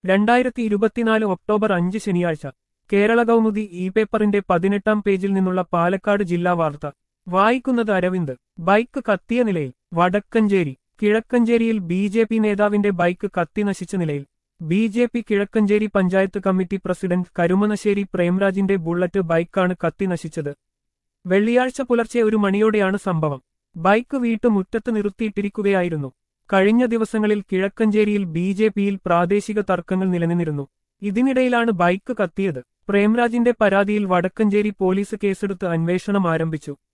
രണ്ടായിരത്തി ഇരുപത്തിനാല് ഒക്ടോബർ അഞ്ച് ശനിയാഴ്ച കേരള കൗമുദി ഇ പേപ്പറിന്റെ പതിനെട്ടാം പേജിൽ നിന്നുള്ള പാലക്കാട് ജില്ലാ വാർത്ത വായിക്കുന്നത് അരവിന്ദ് ബൈക്ക് കത്തിയ നിലയിൽ വടക്കഞ്ചേരി കിഴക്കഞ്ചേരിയിൽ ബി ജെ പി നേതാവിന്റെ ബൈക്ക് കത്തി നശിച്ച നിലയിൽ B J P Kizhakkencherry panchayat committee president Karumanassery പ്രേംരാജിന്റെ ബുള്ളറ്റ് ബൈക്കാണ് കത്തി നശിച്ചത് വെള്ളിയാഴ്ച പുലർച്ചെ ഒരു മണിയോടെയാണ് സംഭവം ബൈക്ക് വീട്ടുമുറ്റത്ത് നിർത്തിയിട്ടിരിക്കുകയായിരുന്നു കഴിഞ്ഞ ദിവസങ്ങളിൽ കിഴക്കഞ്ചേരിയിൽ ബി ജെ പിയിൽ പ്രാദേശിക തർക്കങ്ങൾ നിലനിന്നിരുന്നു ഇതിനിടയിലാണ് ബൈക്ക് കത്തിയത് പ്രേംരാജിന്റെ പരാതിയിൽ വടക്കഞ്ചേരി പോലീസ് കേസെടുത്ത് അന്വേഷണം ആരംഭിച്ചു